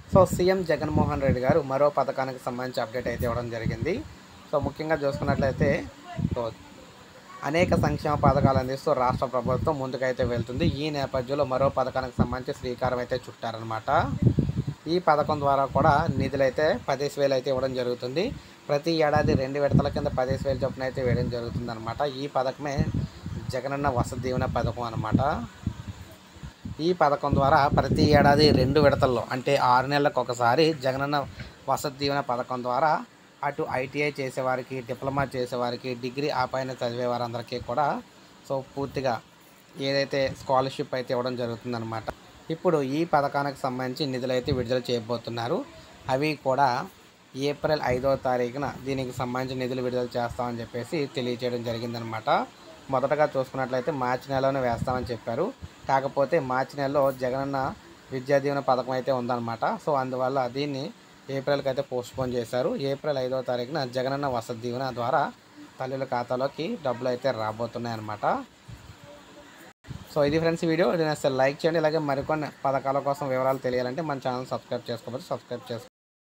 so CM Jaganmohan Reddy గారు మరో పథకానికి సంబంధించి అప్డేట్ అయితే ఇవ్వడం జరిగింది సో ముఖ్యంగా చూసుకున్నట్లయితే సో అనేక సంక్షేమ పథకాలు అందిస్తూ రాష్ట్ర ప్రభుత్వం ముందుకైతే వెళ్తుంది ఈ నేపథ్యంలో మరో పథకానికి సంబంధించి శ్రీకారం అయితే చుట్టారనమాట ఈ పథకం ద్వారా కూడా నిధులైతే పదేసి వేలు అయితే ఇవ్వడం జరుగుతుంది ప్రతి ఏడాది రెండు విడతల కింద పదేసి వేలు చొప్పున అయితే వేయడం జరుగుతుంది అనమాట ఈ పథకమే జగనన్న వసతి దీవెన పథకం అనమాట ఈ పథకం ద్వారా ప్రతి ఏడాది రెండు విడతల్లో అంటే ఆరు నెలలకు ఒకసారి జగనన్న వసతి దీవెన పథకం ద్వారా అటు ఐటీఐ చేసేవారికి డిప్లొమా చేసేవారికి డిగ్రీ ఆ పైన చదివే వారందరికీ కూడా సో పూర్తిగా ఏదైతే స్కాలర్షిప్ అయితే ఇవ్వడం జరుగుతుందన్నమాట ఇప్పుడు ఈ పథకానికి సంబంధించి నిధులు అయితే విడుదల చేయబోతున్నారు అవి కూడా ఏప్రిల్ ఐదవ తారీఖున దీనికి సంబంధించి నిధులు విడుదల చేస్తామని చెప్పేసి తెలియజేయడం జరిగిందనమాట మొదటగా చూసుకున్నట్లయితే మార్చి నెలలోనే వేస్తామని చెప్పారు కాకపోతే మార్చి నెలలో జగనన్న విద్యా దీవెన పథకం అయితే ఉందన్నమాట సో అందువల్ల దీన్ని ఏప్రిల్కి అయితే పోస్ట్పోన్ చేశారు ఏప్రిల్ ఐదవ తారీఖున జగనన్న వసతి దీవెన ద్వారా తల్లుల ఖాతాలోకి డబ్బులు అయితే రాబోతున్నాయి అన్నమాట సో ఇది ఫ్రెండ్స్ వీడియో ఇది నచ్చితే లైక్ చేయండి ఇలాగే మరికొన్ని పథకాల కోసం వివరాలు తెలియాలంటే మన ఛానల్ సబ్స్క్రైబ్ చేసుకోవచ్చు సబ్స్క్రైబ్ చేసుకోండి